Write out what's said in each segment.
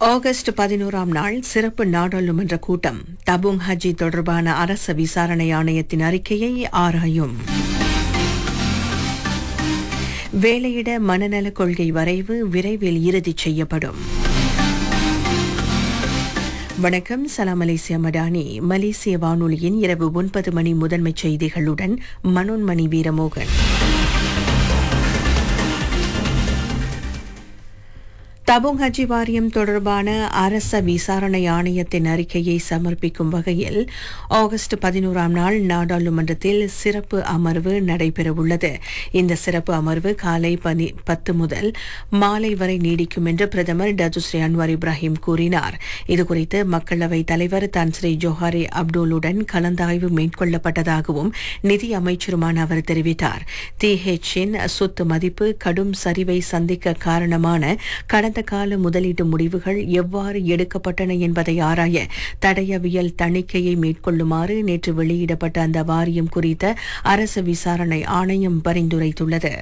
August பதினோராம் நாள் சிறப்பு நாடாளுமன்ற கூட்டம் தபுங் ஹஜி தொடர்பான அரச விசாரணை ஆணையத்தின் அறிக்கையை ஆராயும் வேலையிட மனநல கொள்கை வரைவு விரைவில் இறுதி செய்யப்படும் வணக்கம் சலாம் மலேசியா மடானி மலேசிய வானொலியின் இரவு ஒன்பது மணி முதன்மை செய்திகளுடன் மனோன்மணி வீரமோகன் தபுங் ஹஜி வாரியம் தொடர்பான அரச விசாரணை ஆணையத்தின் அறிக்கையை சமர்ப்பிக்கும் வகையில் ஆகஸ்ட் பதினோராம் நாள் நாடாளுமன்றத்தில் சிறப்பு அமர்வு நடைபெறவுள்ளது இந்த சிறப்பு அமர்வு காலை பனி பத்து முதல் மாலை வரை நீடிக்கும் என்று பிரதமர் டஜுஸ்ரீ அன்வார் இப்ராஹிம் கூறினார் இதுகுறித்து மக்களவைத் தலைவர் தன்ஸ்ரீ ஜோஹாரி அப்டோலுடன் கலந்தாய்வு மேற்கொள்ளப்பட்டதாகவும் நிதி அமைச்சருமான அவர் தெரிவித்தார் டிஹெச்சின் சொத்து மதிப்பு கடும் சரிவை சந்திக்க காரணமான கடந்த கால முதலீட்டு முடிவுகள் எவ்வாறு எடுக்கப்பட்டன என்பதை ஆராய தடயவியல் தணிக்கையை மேற்கொள்ளுமாறு நேற்று வெளியிடப்பட்ட அந்த வாரியம் குறித்த அரசு விசாரணை ஆணையம் பரிந்துரைத்துள்ளது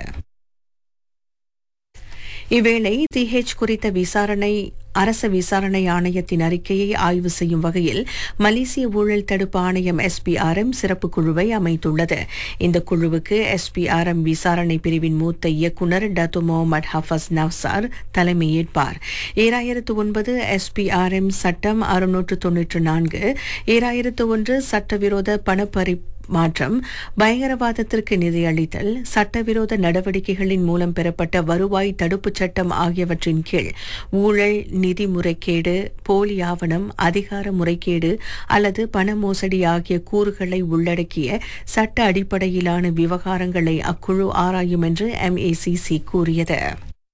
இவ்வேளை திஹெச் குறித்த விசாரணை அரச விசாரணை ஆணையத்தின் அறிக்கையை ஆய்வு செய்யும் வகையில் மலேசிய ஊழல் தடுப்பு ஆணையம் எஸ்பிஆர்எம் சிறப்பு குழுவை அமைத்துள்ளது இந்த குழுவுக்கு எஸ்பிஆர்எம் விசாரணை பிரிவின் மூத்த இயக்குநர் டத்து முகமது ஹஃபஸ் நவ்சார் தலைமையேற்பார் ஈராயிரத்து ஒன்பது எஸ்பிஆர்எம் சட்டம் அறுநூற்று தொன்னூற்று நான்கு ஈராயிரத்து ஒன்று சட்டவிரோத பணப்பறி மாற்றம் பயங்கரவாதத்திற்கு நிதியளித்தல் சட்டவிரோத நடவடிக்கைகளின் மூலம் பெறப்பட்ட வருவாய் தடுப்புச் சட்டம் ஆகியவற்றின் கீழ் ஊழல் நிதி முறைகேடு போலி ஆவணம் அதிகார முறைகேடு அல்லது பண மோசடி ஆகிய கூறுகளை உள்ளடக்கிய சட்ட அடிப்படையிலான விவகாரங்களை அக்குழு ஆராயும் என்று எம்ஏசிசி கூறியது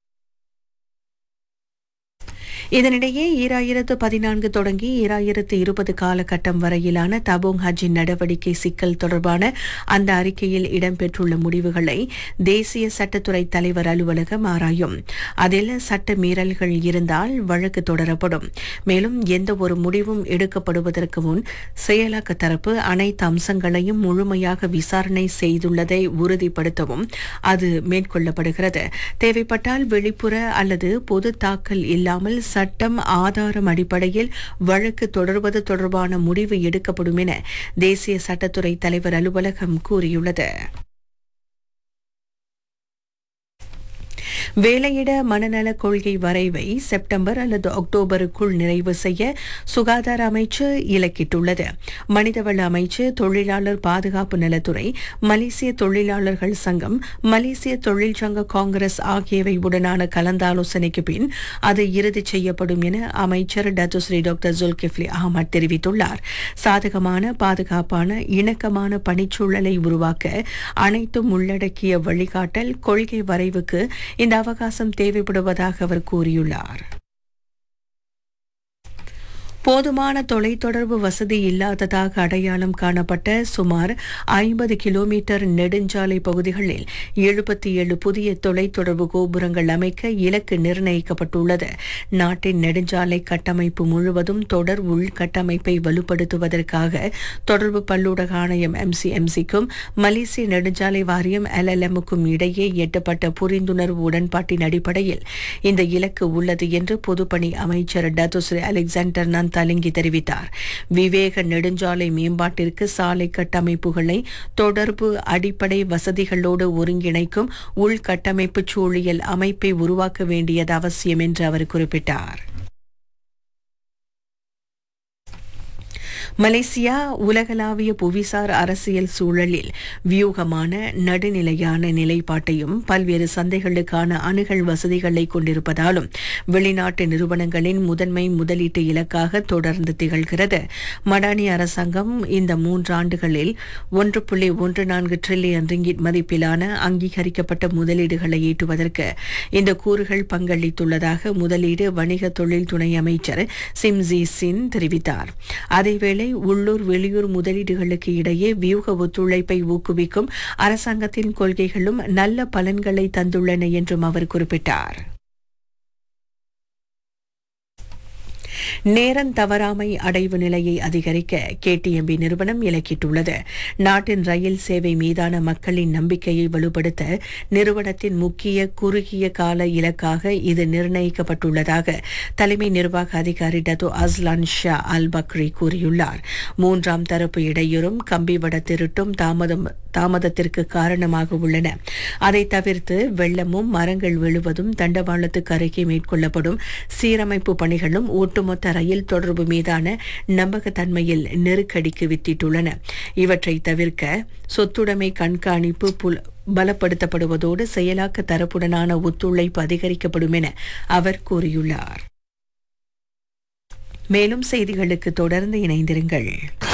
இதனிடையே ஈராயிரத்து பதினான்கு தொடங்கி ஈராயிரத்து இருபது காலகட்டம் வரையிலான தபோங் ஹஜ்ஜின் நடவடிக்கை சிக்கல் தொடர்பான அந்த அறிக்கையில் இடம்பெற்றுள்ள முடிவுகளை தேசிய சட்டத்துறை தலைவர் அலுவலகம் ஆராயும் அதில் சட்ட மீறல்கள் இருந்தால் வழக்கு தொடரப்படும் மேலும் எந்த ஒரு முடிவும் எடுக்கப்படுவதற்கு முன் செயலாக்க தரப்பு அனைத்து அம்சங்களையும் முழுமையாக விசாரணை செய்துள்ளதை உறுதிப்படுத்தவும் அது மேற்கொள்ளப்படுகிறது தேவைப்பட்டால் வெளிப்புற அல்லது பொது தாக்கல் இல்லாமல் சட்டம் ஆதாரம் அடிப்படையில் வழக்கு தொடர்வது தொடர்பான முடிவு எடுக்கப்படும் என தேசிய சட்டத்துறை தலைவர் அலுவலகம் கூறியுள்ளது வேலையிட மனநல கொள்கை வரைவை செப்டம்பர் அல்லது அக்டோபருக்குள் நிறைவு செய்ய சுகாதார அமைச்சு இலக்கிட்டுள்ளது மனிதவள அமைச்சு தொழிலாளர் பாதுகாப்பு நலத்துறை மலேசிய தொழிலாளர்கள் சங்கம் மலேசிய தொழிற்சங்க காங்கிரஸ் ஆகியவை உடனான கலந்தாலோசனைக்கு பின் அது இறுதி செய்யப்படும் என அமைச்சர் டத்துஸ்ரீ டாக்டர் ஜுல்கிஃப்லி அகமது தெரிவித்துள்ளார் சாதகமான பாதுகாப்பான இணக்கமான பணிச்சூழலை உருவாக்க அனைத்தும் உள்ளடக்கிய வழிகாட்டல் கொள்கை வரைவுக்கு இந்த அவகாசம் தேவைப்படுவதாக அவர் கூறியுள்ளார் போதுமான தொலைத்தொடர்பு வசதி இல்லாததாக அடையாளம் காணப்பட்ட சுமார் ஐம்பது கிலோமீட்டர் நெடுஞ்சாலை பகுதிகளில் எழுபத்தி ஏழு புதிய தொலைத்தொடர்பு கோபுரங்கள் அமைக்க இலக்கு நிர்ணயிக்கப்பட்டுள்ளது நாட்டின் நெடுஞ்சாலை கட்டமைப்பு முழுவதும் தொடர் உள்கட்டமைப்பை வலுப்படுத்துவதற்காக தொடர்பு பல்லூடக ஆணையம் எம்சிஎம்சிக்கும் மலேசிய நெடுஞ்சாலை வாரியம் எல்எல்எம்முக்கும் இடையே எட்டப்பட்ட புரிந்துணர்வு உடன்பாட்டின் அடிப்படையில் இந்த இலக்கு உள்ளது என்று பொதுப்பணி அமைச்சர் டத்துஸ்ரீ அலெக்சாண்டர் நந்த் தலிங்கி தெரிவித்தார் விவேக நெடுஞ்சாலை மேம்பாட்டிற்கு சாலை கட்டமைப்புகளை தொடர்பு அடிப்படை வசதிகளோடு ஒருங்கிணைக்கும் உள்கட்டமைப்பு சூழியல் அமைப்பை உருவாக்க வேண்டியது அவசியம் என்று அவர் குறிப்பிட்டார் மலேசியா உலகளாவிய புவிசார் அரசியல் சூழலில் வியூகமான நடுநிலையான நிலைப்பாட்டையும் பல்வேறு சந்தைகளுக்கான அணுகல் வசதிகளை கொண்டிருப்பதாலும் வெளிநாட்டு நிறுவனங்களின் முதன்மை முதலீட்டு இலக்காக தொடர்ந்து திகழ்கிறது மடானி அரசாங்கம் இந்த மூன்றாண்டுகளில் ஒன்று புள்ளி ஒன்று நான்கு டிரில்லியன் ரிங்கிட் மதிப்பிலான அங்கீகரிக்கப்பட்ட முதலீடுகளை ஈட்டுவதற்கு இந்த கூறுகள் பங்களித்துள்ளதாக முதலீடு வணிக தொழில் துணை அமைச்சர் சிம்ஜி சின் தெரிவித்தார் அதேவேளை உள்ளூர் வெளியூர் முதலீடுகளுக்கு இடையே வியூக ஒத்துழைப்பை ஊக்குவிக்கும் அரசாங்கத்தின் கொள்கைகளும் நல்ல பலன்களை தந்துள்ளன என்றும் அவர் குறிப்பிட்டார் நேரம் தவறாமை அடைவு நிலையை அதிகரிக்க கேடிஎம்பி நிறுவனம் இலக்கிட்டுள்ளது நாட்டின் ரயில் சேவை மீதான மக்களின் நம்பிக்கையை வலுப்படுத்த நிறுவனத்தின் முக்கிய குறுகிய கால இலக்காக இது நிர்ணயிக்கப்பட்டுள்ளதாக தலைமை நிர்வாக அதிகாரி Dato Azlan Shah Al Bakri கூறியுள்ளார் மூன்றாம் தரப்பு இடையூறும் கம்பிவட திருட்டும் தாமதம் தாமதத்திற்கு காரணமாக உள்ளன அதை தவிர்த்து வெள்ளமும் மரங்கள் விழுவதும் தண்டவாளத்துக்கு அருகே மேற்கொள்ளப்படும் சீரமைப்பு பணிகளும் ஒட்டுமொத்த ரயில் தொடர்பு மீதான நம்பகத்தன்மையில் நெருக்கடிக்கு வித்திட்டுள்ளன இவற்றை தவிர்க்க சொத்துடைமை கண்காணிப்பு புல பலப்படுத்தப்படுவதோடு செயலாக்க தரப்புடனான ஒத்துழைப்பு அதிகரிக்கப்படும் என அவர் கூறியுள்ளார் மேலும் செய்திகளுக்கு தொடர்ந்து இணைந்திருங்கள்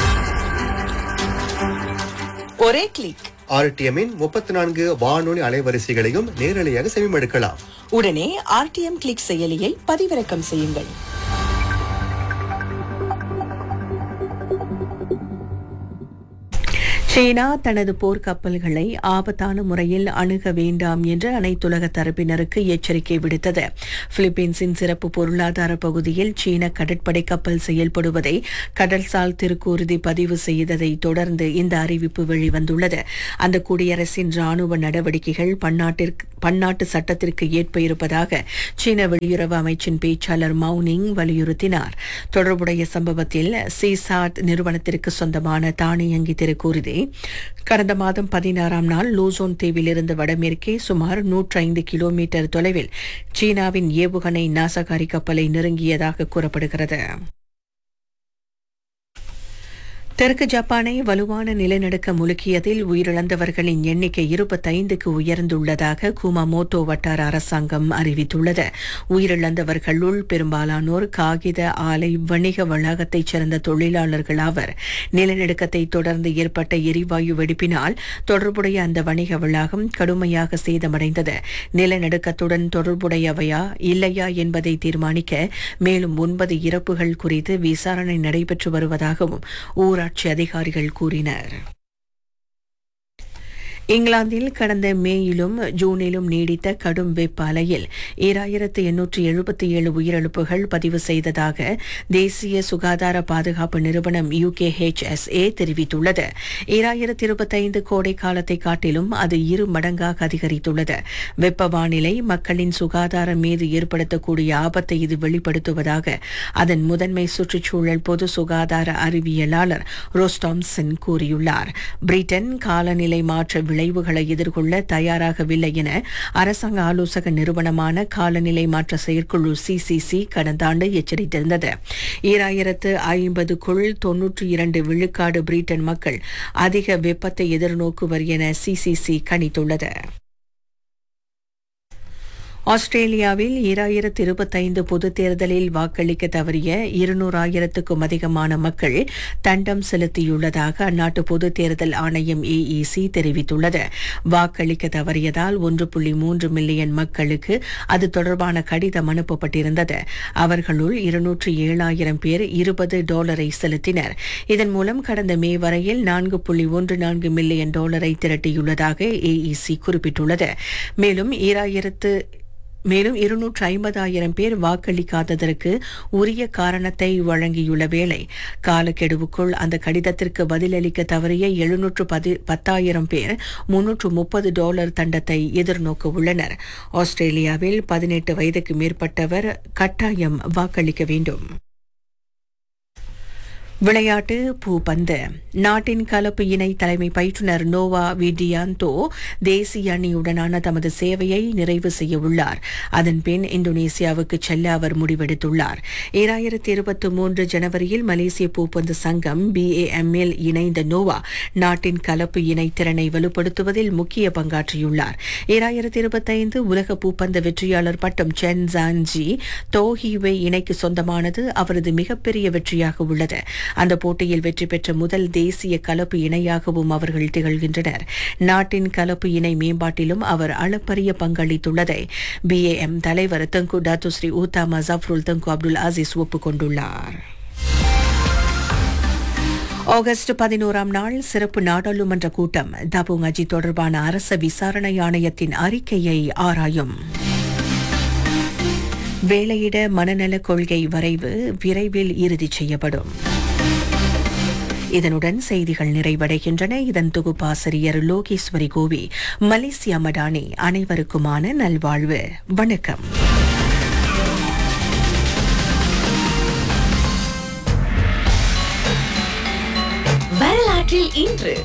ஒரே கிளிக் ஆர்டிஎம்மின் முப்பத்தி நான்கு வானொலி அலைவரிசைகளையும் நேரலையாக செவிமடுக்கலாம் உடனே ஆர்டிஎம் கிளிக் செயலியை பதிவிறக்கம் செய்யுங்கள் சீனா தனது போர்க்கப்பல்களை ஆபத்தான முறையில் அணுக வேண்டாம் என்று அனைத்துலக தரப்பினருக்கு எச்சரிக்கை விடுத்தது பிலிப்பீன்ஸின் சிறப்பு பொருளாதார பகுதியில் சீன கடற்படை கப்பல் செயல்படுவதை கடல்சால் திருக்கூறுதி பதிவு செய்ததை தொடர்ந்து இந்த அறிவிப்பு வெளிவந்துள்ளது அந்த குடியரசின் ராணுவ நடவடிக்கைகள் பன்னாட்டிற்கு பன்னாட்டு சட்டத்திற்கு ஏற்ப இருப்பதாக சீன வெளியுறவு அமைச்சின் பேச்சாளர் மவுனிங் வலியுறுத்தினார் தொடர்புடைய சம்பவத்தில் சிசாட் நிறுவனத்திற்கு சொந்தமான தானியங்கி திருக்கூறுதி கடந்த மாதம் பதினாறாம் நாள் லூசோன் தீவிலிருந்து வடமேற்கே சுமார் நூற்றி ஐந்து கிலோமீட்டர் தொலைவில் சீனாவின் ஏவுகணை நாசகாரி கப்பலை நெருங்கியதாக கூறப்படுகிறது தெற்கு ஜப்பானை வலுவான நிலநடுக்க முழுக்கியதில் உயிரிழந்தவர்களின் எண்ணிக்கை இருபத்தைந்துக்கு உயர்ந்துள்ளதாக குமாமோட்டோ வட்டார அரசாங்கம் அறிவித்துள்ளது உயிரிழந்தவர்களுள் பெரும்பாலானோர் காகித ஆலை வணிக வளாகத்தைச் சேர்ந்த தொழிலாளர்கள் ஆவர் நிலநடுக்கத்தை தொடர்ந்து ஏற்பட்ட எரிவாயு வெடிப்பினால் தொடர்புடைய அந்த வணிக வளாகம் கடுமையாக சேதமடைந்தது நிலநடுக்கத்துடன் தொடர்புடையவையா இல்லையா என்பதை தீர்மானிக்க மேலும் ஒன்பது இறப்புகள் குறித்து விசாரணை நடைபெற்று வருவதாகவும் ஊராட்சி அதிகாரிகள் கூறினர் இங்கிலாந்தில் கடந்த மேயிலும் ஜூனிலும் நீடித்த கடும் வெப்ப அலையில் ஈராயிரத்து எண்ணூற்று எழுபத்தி ஏழு உயிரிழப்புகள் பதிவு செய்ததாக தேசிய சுகாதார பாதுகாப்பு நிறுவனம் யுகேஹெச்எஸ்ஏ தெரிவித்துள்ளது ஈராயிரத்து இருபத்தைந்து கோடை காலத்தை காட்டிலும் அது இரு மடங்காக அதிகரித்துள்ளது வெப்ப வானிலை மக்களின் சுகாதாரம் மீது ஏற்படுத்தக்கூடிய ஆபத்தை இது வெளிப்படுத்துவதாக அதன் முதன்மை சுற்றுச்சூழல் பொது சுகாதார அறிவியலாளர் ரோஸ்டாம்சன் கூறியுள்ளார் பிரிட்டன் காலநிலை மாற்ற விளைவுகளை எதிர்கொள்ள தயாராகவில்லை என அரசாங்க ஆலோசக நிறுவனமான காலநிலை மாற்ற செயற்குழு சிசிசி கடந்த ஆண்டு எச்சரித்திருந்தது ஈராயிரத்து ஐம்பதுக்குள் தொன்னூற்றி இரண்டு விழுக்காடு பிரிட்டன் மக்கள் அதிக வெப்பத்தை எதிர்நோக்குவர் என சிசிசி கணித்துள்ளது ஆஸ்திரேலியாவில் ஈராயிரத்து இருபத்தைந்து பொதுத் தேர்தலில் வாக்களிக்க தவறிய இருநூறாயிரத்துக்கும் அதிகமான மக்கள் தண்டம் செலுத்தியுள்ளதாக அந்நாட்டு பொதுத் தேர்தல் ஆணையம் ஏஇசி தெரிவித்துள்ளது வாக்களிக்க தவறியதால் ஒன்று புள்ளி மூன்று மில்லியன் மக்களுக்கு அது தொடர்பான கடிதம் அனுப்பப்பட்டிருந்தது அவர்களுள் இருநூற்று ஏழாயிரம் பேர் இருபது டாலரை செலுத்தினர் இதன் மூலம் கடந்த மே வரையில் நான்கு புள்ளி ஒன்று நான்கு மில்லியன் டாலரை திரட்டியுள்ளதாக ஏஇசி குறிப்பிட்டுள்ளது மேலும் ஈராயிரத்து மேலும் இருநூற்று ஐம்பதாயிரம் பேர் வாக்களிக்காததற்கு உரிய காரணத்தை வழங்கியுள்ள வேளை காலக்கெடுவுக்குள் அந்த கடிதத்திற்கு பதிலளிக்க தவறிய எழுநூற்று பதி பத்தாயிரம் பேர் முன்னூற்று முப்பது டாலர் தண்டத்தை எதிர்நோக்க உள்ளனர் ஆஸ்திரேலியாவில் பதினெட்டு வயதுக்கு மேற்பட்டவர் கட்டாயம் வாக்களிக்க வேண்டும் விளையாட்டு பூப்பந்து நாட்டின் கலப்பு இணை தலைமை பயிற்றுனர் நோவா விடியாந்தோ தேசிய அணியுடனான தமது சேவையை நிறைவு செய்ய உள்ளார் அதன் பின் இந்தோனேசியாவுக்கு செல்ல அவர் முடிவெடுத்துள்ளார் ஈராயிரத்தி இருபத்தி மூன்று ஜனவரியில் மலேசிய பூப்பந்து சங்கம் பிஏஎம்எல் இணைந்த நோவா நாட்டின் கலப்பு இணை திறனை வலுப்படுத்துவதில் முக்கிய பங்காற்றியுள்ளார் ஈராயிரத்தி இருபத்தைந்து உலக பூப்பந்து வெற்றியாளர் பட்டம் சென் ஜான்ஜி தோஹிவே இணைக்கு சொந்தமானது அவரது மிகப்பெரிய வெற்றியாக உள்ளது அந்த போட்டியில் வெற்றி பெற்ற முதல் தேசிய கலப்பு இணையாகவும் அவர்கள் திகழ்கின்றனர் நாட்டின் கலப்பு இணை மேம்பாட்டிலும் அவர் அளப்பரிய பங்களித்துள்ளதை பிஏஎம் தலைவர் தங்கு டாத்து ஸ்ரீ ஊத்தாமா ஜஃப்ருல் தங்கு அப்துல் அசீஸ் ஒப்புக்கொண்டுள்ளார் ஆகஸ்ட் பதினோராம் நாள் சிறப்பு நாடாளுமன்ற கூட்டம் தபுங் அஜி தொடர்பான அரச விசாரணை ஆணையத்தின் அறிக்கையை ஆராயும் வேலையிட மனநல கொள்கை வரைவு விரைவில் இறுதி செய்யப்படும் இதனுடன் செய்திகள் நிறைவடைகின்றன இதன் தொகுப்பாசிரியர் லோகேஸ்வரி கோவி மலேசியா மடானி அனைவருக்குமான நல்வாழ்வு வணக்கம் வரலாற்றில் இன்று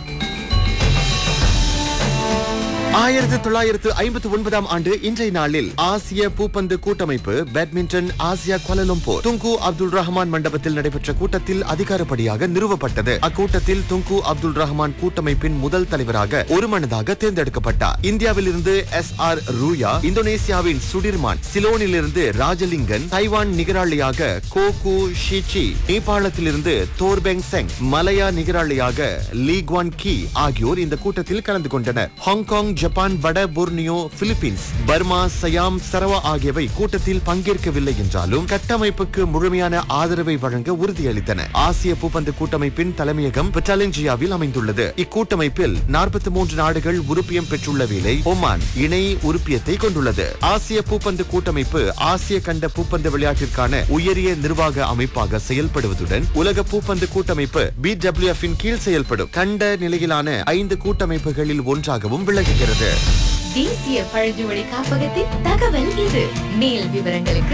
ஆயிரத்தி தொள்ளாயிரத்து ஐம்பத்தி ஒன்பதாம் ஆண்டு இன்றைய நாளில் ஆசிய பூப்பந்து கூட்டமைப்பு badminton Asia Kuala Lumpur Tunku Abdul Rahman மண்டபத்தில் நடைபெற்ற கூட்டத்தில் அதிகாரப்படியாக நிறுவப்பட்டது அக்கூட்டத்தில் துங்கு அப்துல் ரஹ்மான் கூட்டமைப்பின் முதல் தலைவராக ஒருமனதாக தேர்ந்தெடுக்கப்பட்டார் இந்தியாவில் இருந்து எஸ் ஆர் ரூயா இந்தோனேசியாவின் சுடிர்மான் சிலோனிலிருந்து ராஜலிங்கன் தைவான் நிகராளியாக கோகு ஷிச்சி நேபாளத்திலிருந்து தோர்பெங் செங் மலையா நிகராளியாக லீ குவான் கி ஆகியோர் இந்த கூட்டத்தில் கலந்து கொண்டனர் ஹாங்காங் ஜப்பான் வட Borneo Philippines Burma Siam Sarawak ஆகியவை கூட்டத்தில் பங்கேற்கவில்லை என்றாலும் கட்டமைப்புக்கு முழுமையான ஆதரவை வழங்க உறுதியளித்தன ஆசிய பூப்பந்து கூட்டமைப்பின் தலைமையகம் பெட்டாலஞ்சியாவில் அமைந்துள்ளது இக்கூட்டமைப்பில் நாற்பத்தி மூன்று நாடுகள் உறுப்பியம் பெற்றுள்ள வேளை ஒமான் இணை உறுப்பியத்தை கொண்டுள்ளது ஆசிய பூப்பந்து கூட்டமைப்பு ஆசிய கண்ட பூப்பந்து விளையாட்டிற்கான உயரிய நிர்வாக அமைப்பாக செயல்படுவதுடன் உலக பூப்பந்து கூட்டமைப்பு பிடபிள்யூஎஃப் இன் கீழ் செயல்படும் கண்ட நிலையிலான ஐந்து கூட்டமைப்புகளில் ஒன்றாகவும் விளங்குகிறது தேசிய பழங்குடி காப்பகத்தின் தகவல் இது மேல் விவரங்களுக்கு